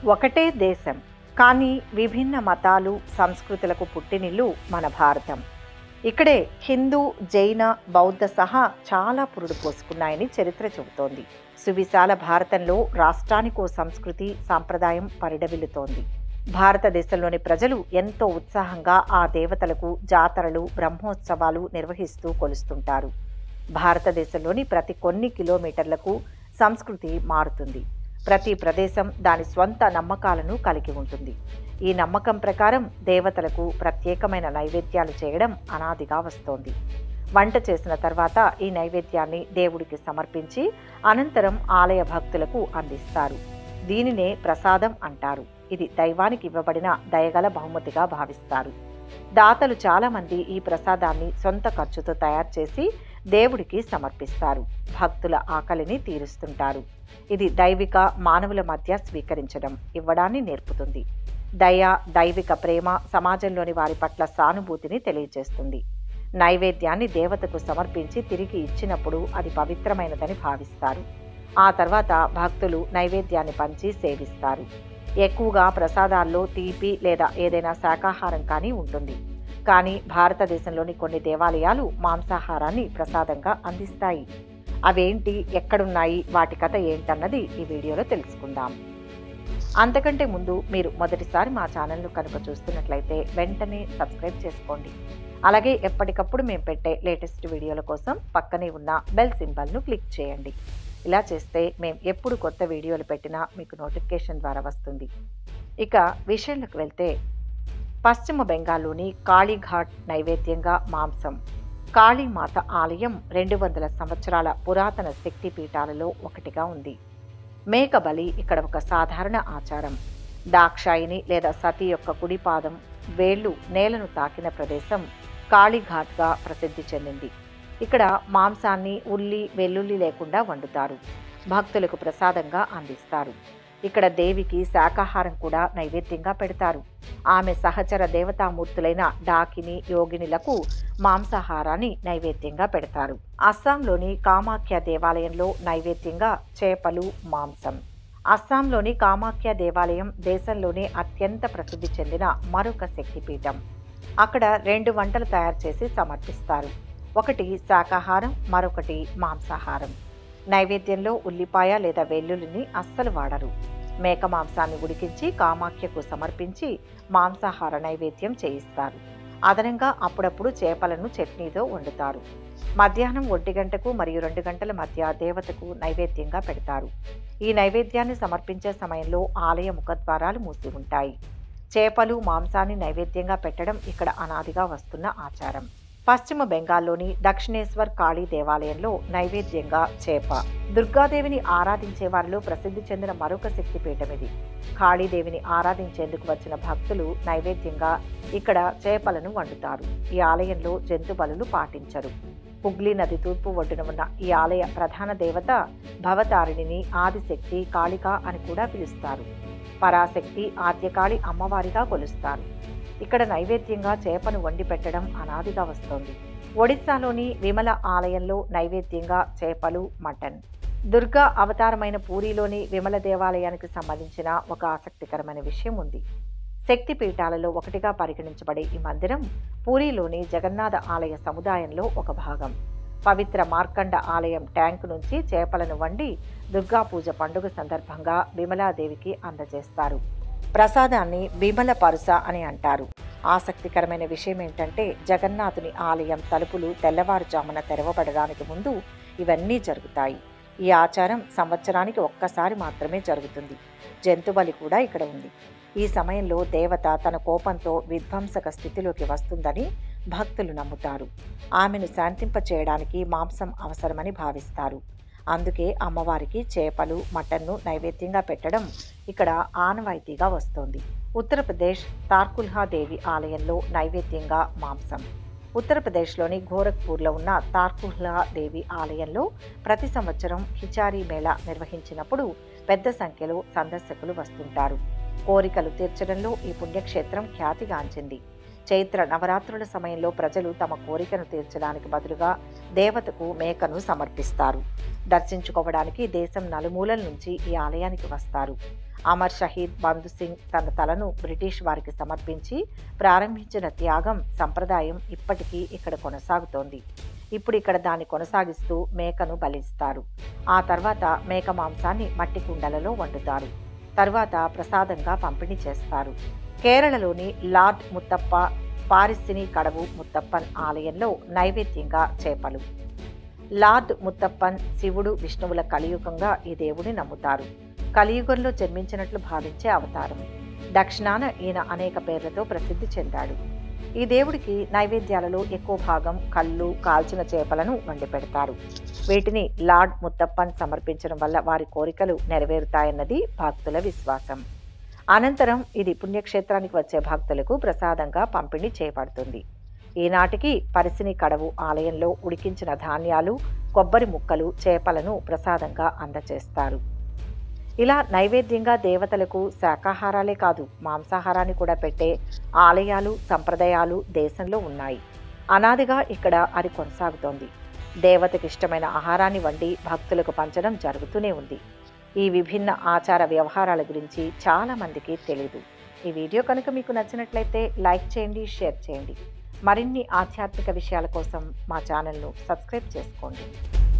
ఒకటే దేశం కానీ విభిన్న మతాలు సంస్కృతులకు పుట్టినిల్లు మన భారతం ఇక్కడే హిందూ జైన బౌద్ధ సహా చాలా పురుడు పోసుకున్నాయని చరిత్ర చెబుతోంది సువిశాల భారతంలో రాష్ట్రానికో సంస్కృతి సాంప్రదాయం పరిడవిల్లుతోంది భారతదేశంలోని ప్రజలు ఎంతో ఉత్సాహంగా ఆ దేవతలకు జాతరలు బ్రహ్మోత్సవాలు నిర్వహిస్తూ కొలుస్తుంటారు భారతదేశంలోని ప్రతి కొన్ని కిలోమీటర్లకు సంస్కృతి మారుతుంది ప్రతి ప్రదేశం దాని స్వంత నమ్మకాలను కలిగి ఉంటుంది ఈ నమ్మకం ప్రకారం దేవతలకు ప్రత్యేకమైన నైవేద్యాలు చేయడం అనాదిగా వస్తోంది వంట చేసిన తర్వాత ఈ నైవేద్యాన్ని దేవుడికి సమర్పించి అనంతరం ఆలయ భక్తులకు అందిస్తారు దీనినే ప్రసాదం అంటారు ఇది దైవానికి ఇవ్వబడిన దయగల బహుమతిగా భావిస్తారు దాతలు చాలామంది ఈ ప్రసాదాన్ని సొంత ఖర్చుతో తయారు చేసి దేవుడికి సమర్పిస్తారు భక్తుల ఆకలిని తీరుస్తుంటారు ఇది దైవిక మానవుల మధ్య స్వీకరించడం ఇవ్వడాన్ని నేర్పుతుంది దయ దైవిక ప్రేమ సమాజంలోని వారి పట్ల సానుభూతిని తెలియజేస్తుంది నైవేద్యాన్ని దేవతకు సమర్పించి తిరిగి ఇచ్చినప్పుడు అది పవిత్రమైనదని భావిస్తారు ఆ తర్వాత భక్తులు నైవేద్యాన్ని పంచి సేవిస్తారు ఎక్కువగా ప్రసాదాల్లో తీపి లేదా ఏదైనా శాకాహారం కానీ ఉంటుంది కానీ భారతదేశంలోని కొన్ని దేవాలయాలు మాంసాహారాన్ని ప్రసాదంగా అందిస్తాయి అవేంటి ఎక్కడున్నాయి వాటి కథ ఏంటన్నది ఈ వీడియోలో తెలుసుకుందాం అంతకంటే ముందు మీరు మొదటిసారి మా ఛానల్ను కనుక చూస్తున్నట్లయితే వెంటనే సబ్స్క్రైబ్ చేసుకోండి అలాగే ఎప్పటికప్పుడు మేము పెట్టే లేటెస్ట్ వీడియోల కోసం పక్కనే ఉన్న బెల్ సింబల్ను క్లిక్ చేయండి ఇలా చేస్తే మేము ఎప్పుడు కొత్త వీడియోలు పెట్టినా మీకు నోటిఫికేషన్ ద్వారా వస్తుంది ఇక విషయంలోకి వెళ్తే పశ్చిమ బెంగాల్లోని కాళీఘాట్ నైవేద్యంగా మాంసం కాళీమాత ఆలయం రెండు వందల సంవత్సరాల పురాతన శక్తి పీఠాలలో ఒకటిగా ఉంది మేకబలి ఇక్కడ ఒక సాధారణ ఆచారం దాక్షాయిని లేదా సతి యొక్క కుడి పాదం వేళ్లు నేలను తాకిన ప్రదేశం కాళీఘాట్గా ప్రసిద్ధి చెందింది ఇక్కడ మాంసాన్ని ఉల్లి వెల్లుల్లి లేకుండా వండుతారు భక్తులకు ప్రసాదంగా అందిస్తారు ఇక్కడ దేవికి శాకాహారం కూడా నైవేద్యంగా పెడతారు ఆమె సహచర దేవతామూర్తులైన డాకిని యోగినిలకు మాంసాహారాన్ని నైవేద్యంగా పెడతారు అస్సాంలోని కామాఖ్య దేవాలయంలో నైవేద్యంగా చేపలు మాంసం అస్సాంలోని కామాఖ్య దేవాలయం దేశంలోనే అత్యంత ప్రసిద్ధి చెందిన మరొక శక్తిపీఠం అక్కడ రెండు వంటలు తయారు చేసి సమర్పిస్తారు ఒకటి శాకాహారం మరొకటి మాంసాహారం నైవేద్యంలో ఉల్లిపాయ లేదా వెల్లుల్లిని అస్సలు వాడరు మేక మాంసాన్ని ఉడికించి కామాఖ్యకు సమర్పించి మాంసాహార నైవేద్యం చేయిస్తారు అదనంగా అప్పుడప్పుడు చేపలను చట్నీతో వండుతారు మధ్యాహ్నం ఒంటి గంటకు మరియు రెండు గంటల మధ్య దేవతకు నైవేద్యంగా పెడతారు ఈ నైవేద్యాన్ని సమర్పించే సమయంలో ఆలయ ముఖద్వారాలు మూసి ఉంటాయి చేపలు మాంసాన్ని నైవేద్యంగా పెట్టడం ఇక్కడ అనాదిగా వస్తున్న ఆచారం పశ్చిమ బెంగాల్లోని దక్షిణేశ్వర్ కాళీ దేవాలయంలో నైవేద్యంగా చేప దుర్గాదేవిని ఆరాధించే వారిలో ప్రసిద్ధి చెందిన మరొక శక్తిపీఠం ఇది కాళీదేవిని ఆరాధించేందుకు వచ్చిన భక్తులు నైవేద్యంగా ఇక్కడ చేపలను వండుతారు ఈ ఆలయంలో జంతు బలులు పాటించరు హుగ్లీ నది తూర్పు ఒడ్డున ఉన్న ఈ ఆలయ ప్రధాన దేవత భవతారిణిని ఆదిశక్తి కాళిక అని కూడా పిలుస్తారు పరాశక్తి ఆద్యకాళి అమ్మవారిగా కొలుస్తారు ఇక్కడ నైవేద్యంగా చేపను వండి పెట్టడం అనాదిగా వస్తోంది ఒడిశాలోని విమల ఆలయంలో నైవేద్యంగా చేపలు మటన్ దుర్గా అవతారమైన పూరిలోని విమల దేవాలయానికి సంబంధించిన ఒక ఆసక్తికరమైన విషయం ఉంది శక్తి పీఠాలలో ఒకటిగా పరిగణించబడే ఈ మందిరం పూరిలోని జగన్నాథ ఆలయ సముదాయంలో ఒక భాగం పవిత్ర మార్కండ ఆలయం ట్యాంకు నుంచి చేపలను వండి దుర్గా పూజ పండుగ సందర్భంగా విమలాదేవికి అందజేస్తారు ప్రసాదాన్ని విమల పరుస అని అంటారు ఆసక్తికరమైన విషయం ఏంటంటే జగన్నాథుని ఆలయం తలుపులు తెల్లవారుజామున తెరవబడడానికి ముందు ఇవన్నీ జరుగుతాయి ఈ ఆచారం సంవత్సరానికి ఒక్కసారి మాత్రమే జరుగుతుంది జంతుబలి కూడా ఇక్కడ ఉంది ఈ సమయంలో దేవత తన కోపంతో విధ్వంసక స్థితిలోకి వస్తుందని భక్తులు నమ్ముతారు ఆమెను శాంతింపచేయడానికి మాంసం అవసరమని భావిస్తారు అందుకే అమ్మవారికి చేపలు మటన్ను నైవేద్యంగా పెట్టడం ఇక్కడ ఆనవాయితీగా వస్తోంది ఉత్తరప్రదేశ్ తార్కుల్హా దేవి ఆలయంలో నైవేద్యంగా మాంసం ఉత్తరప్రదేశ్లోని గోరఖ్పూర్లో ఉన్న తార్కుల్హా దేవి ఆలయంలో ప్రతి సంవత్సరం హిచారీ మేళా నిర్వహించినప్పుడు పెద్ద సంఖ్యలో సందర్శకులు వస్తుంటారు కోరికలు తీర్చడంలో ఈ పుణ్యక్షేత్రం ఖ్యాతిగాంచింది చైత్ర నవరాత్రుల సమయంలో ప్రజలు తమ కోరికను తీర్చడానికి బదులుగా దేవతకు మేకను సమర్పిస్తారు దర్శించుకోవడానికి దేశం నలుమూలల నుంచి ఈ ఆలయానికి వస్తారు అమర్ షహీద్ బంధు సింగ్ తన తలను బ్రిటిష్ వారికి సమర్పించి ప్రారంభించిన త్యాగం సంప్రదాయం ఇప్పటికీ ఇక్కడ కొనసాగుతోంది ఇప్పుడు ఇక్కడ దాన్ని కొనసాగిస్తూ మేకను బలిస్తారు ఆ తర్వాత మేక మాంసాన్ని మట్టి కుండలలో వండుతారు తర్వాత ప్రసాదంగా పంపిణీ చేస్తారు కేరళలోని లార్డ్ ముత్తప్ప పారిస్సిని కడవు ముత్తప్పన్ ఆలయంలో నైవేద్యంగా చేపలు లార్డ్ ముత్తప్పన్ శివుడు విష్ణువుల కలియుగంగా ఈ దేవుడిని నమ్ముతారు కలియుగంలో జన్మించినట్లు భావించే అవతారం దక్షిణాన ఈయన అనేక పేర్లతో ప్రసిద్ధి చెందాడు ఈ దేవుడికి నైవేద్యాలలో ఎక్కువ భాగం కళ్ళు కాల్చిన చేపలను వండి పెడతారు వీటిని లార్డ్ ముత్తప్పన్ సమర్పించడం వల్ల వారి కోరికలు నెరవేరుతాయన్నది భక్తుల విశ్వాసం అనంతరం ఇది పుణ్యక్షేత్రానికి వచ్చే భక్తులకు ప్రసాదంగా పంపిణీ చేయబడుతుంది ఈనాటికి పరిసిని కడవు ఆలయంలో ఉడికించిన ధాన్యాలు కొబ్బరి ముక్కలు చేపలను ప్రసాదంగా అందచేస్తారు ఇలా నైవేద్యంగా దేవతలకు శాకాహారాలే కాదు మాంసాహారాన్ని కూడా పెట్టే ఆలయాలు సంప్రదాయాలు దేశంలో ఉన్నాయి అనాదిగా ఇక్కడ అది కొనసాగుతోంది దేవతకి ఇష్టమైన ఆహారాన్ని వండి భక్తులకు పంచడం జరుగుతూనే ఉంది ఈ విభిన్న ఆచార వ్యవహారాల గురించి చాలా మందికి తెలియదు ఈ వీడియో కనుక మీకు నచ్చినట్లయితే లైక్ చేయండి షేర్ చేయండి మరిన్ని ఆధ్యాత్మిక విషయాల కోసం మా ఛానల్ను సబ్స్క్రైబ్ చేసుకోండి